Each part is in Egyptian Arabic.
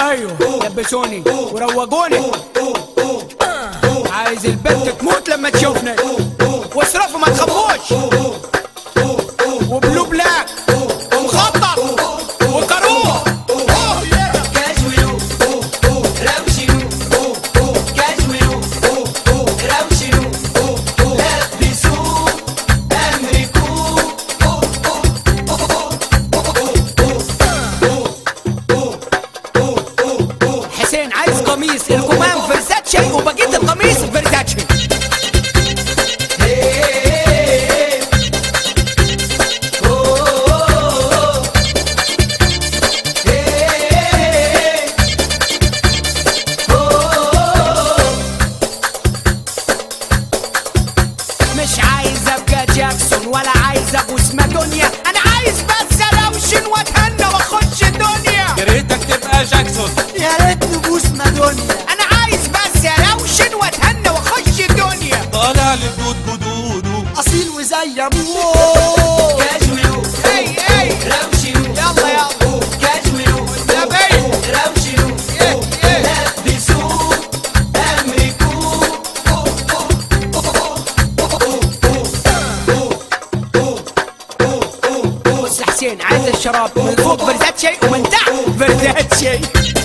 ايوه لبسوني وروجوني عايز البنت تموت لما تشوفني واصرفوا ما تخافوش وبلو بلاك ومخطط وكروه كاجولو روشلو كاجولو روشلو لبسوا أمركوا حسين عايز قميص الكمام فرزاتشي وبقيت القميص فرزاتشي مش عايز ابقى جاكسون ولا عايز ابوس مادونيا انا عايز بس الوشن واتهنى واخش الدنيا يا ريتك تبقى جاكسون يا ريت نبوس مادونيا انا عايز بس الوشن واتهنى واخش الدنيا طالع للدود جدوده اصيل وزي ابوه كاجولو اي اي روشلو يلا يلا كاجولو يا بي روشلو إيه، إيه. لبسوا أمركوا بص يا حسين عايز الشراب من فوق فرزاتشي ومن تحت فرزاتشي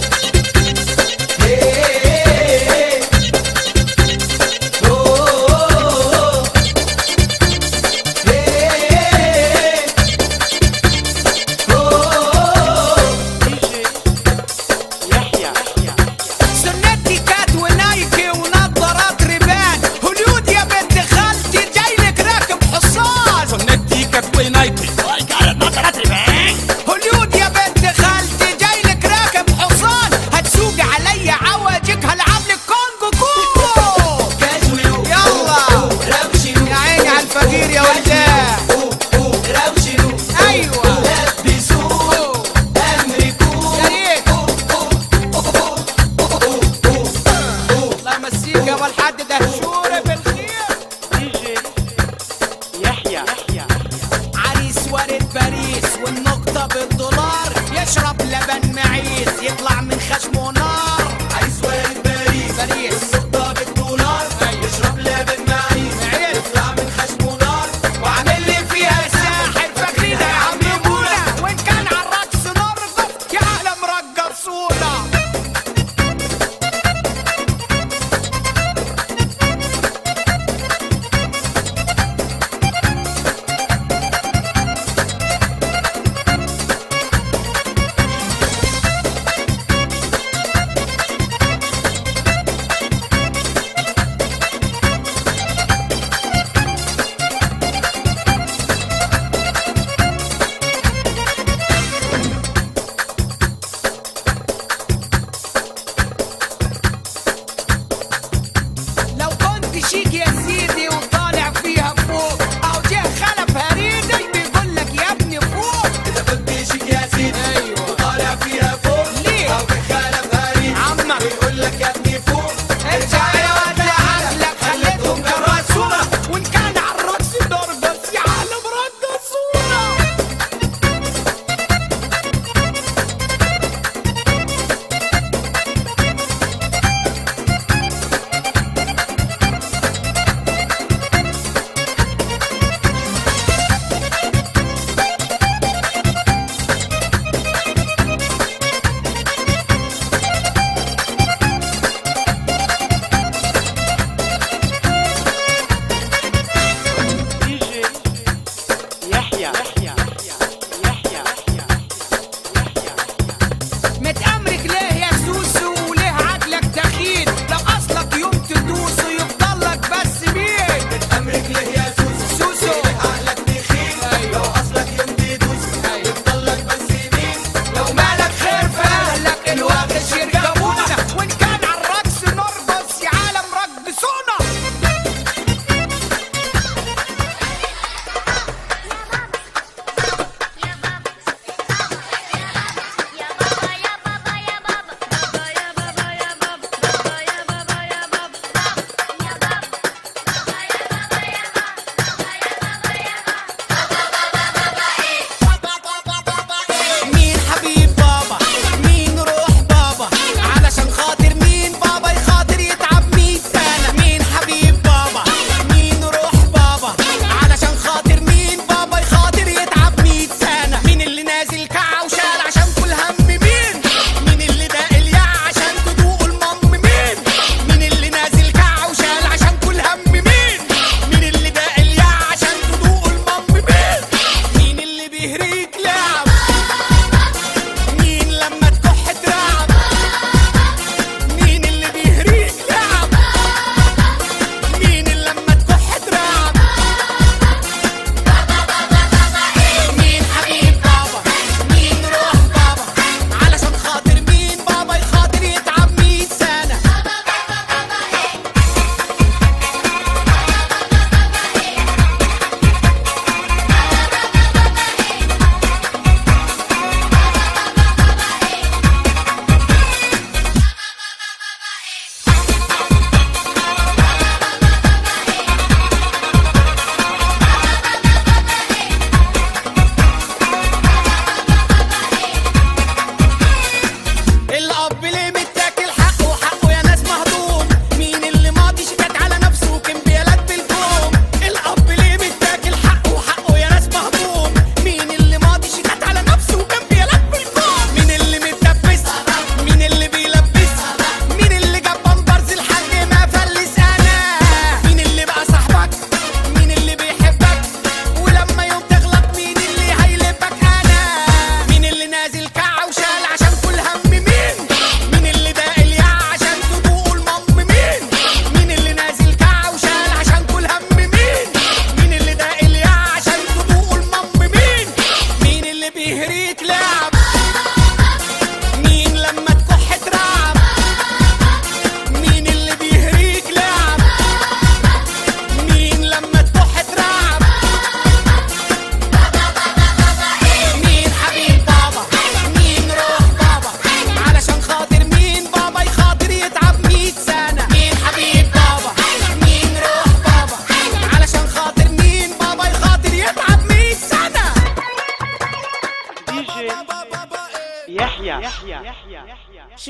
سنتي كات ونايكي ونظارات ريبان هوليود يا بنت خالتي جايلك راكب حصان سنتي كانت ونايكي هوليود يا بنت خالتي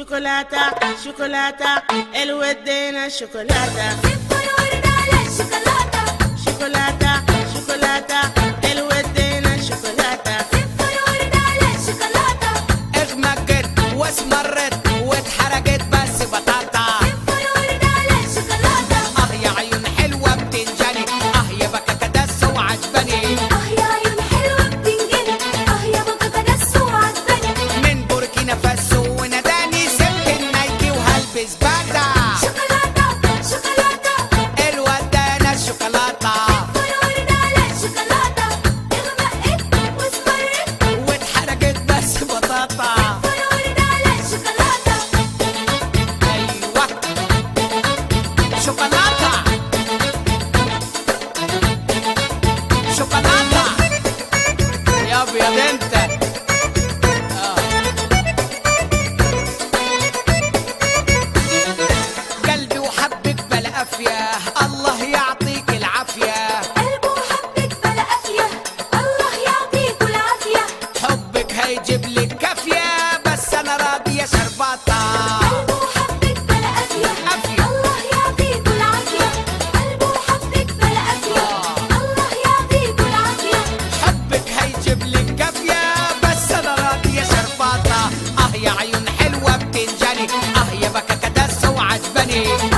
شوكولاتة شوكولاتة الود هنا شوكولاتة شوكولاتة شوكولاتة الود هنا شوكولاتة اغمقت واسمرت واتحرقت بس بطاطا اه يا عيون حلوة بتنجني اه يا بكا كدس وعجباني من بوركينا فاسو وناداني سبت النايكي وهلبس باتا الواد ده انا الشوكولاتة واتحرقت بس بطاطا ايوه شوكولاتة شوكولاتة يا ابيض انت آه. قلبي وحبك بلا افيه الله يعطيك العافيه حبك هيجيب لك كافيه بس انا راضيه شرباطه حبك هيجيب لك كافيه بس انا راضيه شرباطه اه يا عيون حلوه بتنجني اه يا بكا كدس وعجباني